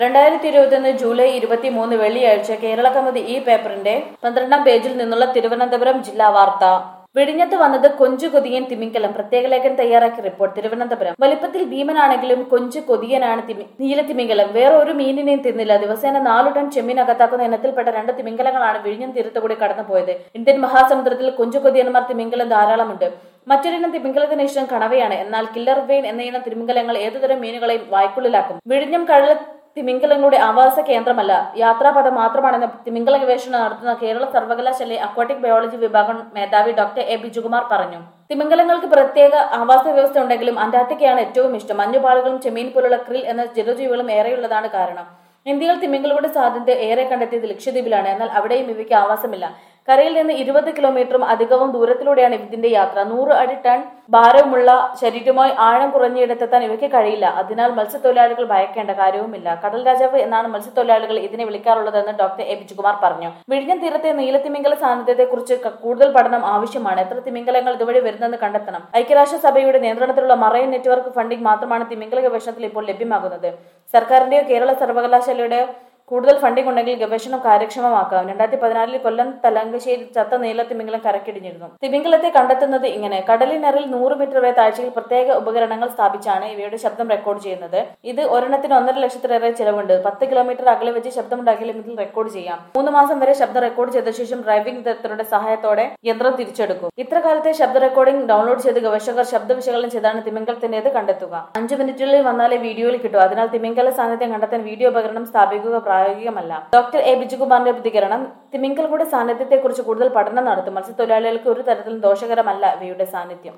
രണ്ടായിരത്തി ഇരുപത്തിയൊന്ന് ജൂലൈ ഇരുപത്തിമൂന്ന് വെള്ളിയാഴ്ച കേരള കൗമുദി ഈ പേപ്പറിന്റെ പന്ത്രണ്ടാം പേജിൽ നിന്നുള്ള തിരുവനന്തപുരം ജില്ലാ വാർത്ത വെടിഞ്ഞത്ത് വന്നത് കൊഞ്ചു കൊതിയൻ തിമിംഗലം പ്രത്യേക ലേഖൻ തയ്യാറാക്കിയ റിപ്പോർട്ട് തിരുവനന്തപുരം വലിപ്പത്തിൽ ഭീമനാണെങ്കിലും കൊഞ്ചു കൊതിയനാണ് തിമി നീലത്തിമിംഗലം വേറെ ഒരു മീനിനെയും തിന്നില്ല ദിവസേന നാലു ടൺ ചെമ്മീൻ അകത്താക്കുന്ന ഇനത്തിൽപ്പെട്ട രണ്ട് തിമിംഗലങ്ങളാണ് വിഴിഞ്ഞം തീരത്തുകൂടി കടന്നുപോയത് ഇന്ത്യൻ മഹാസമുദ്രത്തിൽ കൊഞ്ചു കൊതിയന്മാർ തിമിംഗലം ധാരാളമുണ്ട് മറ്റൊരിനം തിമിംഗലത്തിന് ഇഷ്ടം കണവയാണ് എന്നാൽ കില്ലർ വെയിൻ എന്ന ഇനം തിമിംഗലങ്ങൾ ഏതുതരം മീനുകളെയും വായ്ക്കുള്ളിലാക്കും വിഴിഞ്ഞം കടൽ തിമിംഗലങ്ങളുടെ ആവാസ കേന്ദ്രമല്ല യാത്രാപഥം മാത്രമാണെന്ന് തിമിംഗല ഗവേഷണം നടത്തുന്ന കേരള സർവകലാശാലയിലെ അക്വാട്ടിക് ബയോളജി വിഭാഗം മേധാവി ഡോക്ടർ എ ബിജുകുമാർ പറഞ്ഞു തിമിംഗലങ്ങൾക്ക് പ്രത്യേക ആവാസ വ്യവസ്ഥ ഉണ്ടെങ്കിലും അന്റാർട്ടിക്കയാണ് ഏറ്റവും ഇഷ്ടം മഞ്ഞുപാളുകളും ചെമ്മീൻ പോലുള്ള ക്രിൽ എന്ന ജലജീവികളും ഏറെയുള്ളതാണ് കാരണം ഇന്ത്യയിൽ തിമിംഗലങ്ങളുടെ സാധ്യത ഏറെ കണ്ടെത്തിയത് ലക്ഷദ്വീപിലാണ് എന്നാൽ അവിടെയും ഇവയ്ക്ക് ആവാസമില്ല കരയിൽ നിന്ന് ഇരുപത് കിലോമീറ്ററും അധികവും ദൂരത്തിലൂടെയാണ് ഇതിന്റെ യാത്ര നൂറ് അടി ടൺ ഭാരവുമുള്ള ശരീരവുമായി ആഴം കുറഞ്ഞിടത്തെത്താൻ ഇവയ്ക്ക് കഴിയില്ല അതിനാൽ മത്സ്യത്തൊഴിലാളികൾ ഭയക്കേണ്ട കാര്യവുമില്ല കടൽ രാജാവ് എന്നാണ് മത്സ്യത്തൊഴിലാളികൾ ഇതിനെ വിളിക്കാറുള്ളതെന്ന് ഡോക്ടർ എ ബിജുകുമാർ പറഞ്ഞു വിഴിഞ്ഞം തീരത്തെ നീലത്തിമിംഗല സാന്നിധ്യത്തെക്കുറിച്ച് ക- കൂടുതൽ പഠനം ആവശ്യമാണ് എത്ര തിമിംഗലങ്ങൾ ഇതുവഴി വരുന്നെന്ന് കണ്ടെത്തണം ഐക്യരാഷ്ട്രസഭയുടെ നിയന്ത്രണത്തിലുള്ള മറൈൻ നെറ്റ്വർക്ക് ഫണ്ടിംഗ് മാത്രമാണ് തിമിംഗല ഗവേഷണത്തിൽ ഇപ്പോൾ ലഭ്യമാകുന്നത് സർക്കാരിന്റെയോ കേരള സർവകലാശാലയുടെയോ കൂടുതൽ ഫണ്ടിംഗ് ഉണ്ടെങ്കിൽ ഗവേഷണം കാര്യക്ഷമമാക്കാം രണ്ടായിരത്തി പതിനാലിൽ കൊല്ലം തലങ്കശ്ശേരി ചത്ത നീല തിമിംഗലം കരക്കിടിഞ്ഞിരുന്നു തിമിംഗലത്തെ കണ്ടെത്തുന്നത് ഇങ്ങനെ കടലിനറിൽ നൂറ് മീറ്റർ വരെ താഴ്ചയിൽ പ്രത്യേക ഉപകരണങ്ങൾ സ്ഥാപിച്ചാണ് ഇവയുടെ ശബ്ദം റെക്കോർഡ് ചെയ്യുന്നത് ഇത് ഒരെണ്ണത്തിന് ഒന്നര ലക്ഷത്തിലേറെ ചിലവുണ്ട് പത്ത് കിലോമീറ്റർ അകലെ വെച്ച് ശബ്ദമുണ്ടാക്കിയാലും ഇതിൽ റെക്കോർഡ് ചെയ്യാം മൂന്ന് മാസം വരെ ശബ്ദം റെക്കോർഡ് ചെയ്ത ശേഷം ഡ്രൈവിംഗ് വിദഗ്ധരുടെ സഹായത്തോടെ യന്ത്രം തിരിച്ചെടുക്കും ഇത്ര കാലത്തെ ശബ്ദ റെക്കോർഡിംഗ് ഡൗൺലോഡ് ചെയ്ത് ഗവേഷകർ ശബ്ദ വിശകലനം ചെയ്താണ് തിമിംഗലത്തിന്റേത് കണ്ടെത്തുക അഞ്ചു മിനിറ്റുകളിൽ വന്നാലേ വീഡിയോയിൽ കിട്ടൂ അതിനാൽ തിമിംഗല സാന്നിധ്യം കണ്ടെത്താൻ വീഡിയോ ഉപകരണം സ്ഥാപിക്കുക പ്രായോഗികമല്ല ഡോക്ടർ എ ബിജുകുമാറിന്റെ പ്രതികരണം തിമിംഗലങ്ങളുടെ സാന്നിധ്യത്തെക്കുറിച്ച് കൂടുതൽ പഠനം നടത്തും മത്സ്യത്തൊഴിലാളികൾക്ക് ഒരു തരത്തിലും ദോഷകരമല്ല ഇവയുടെ സാന്നിധ്യം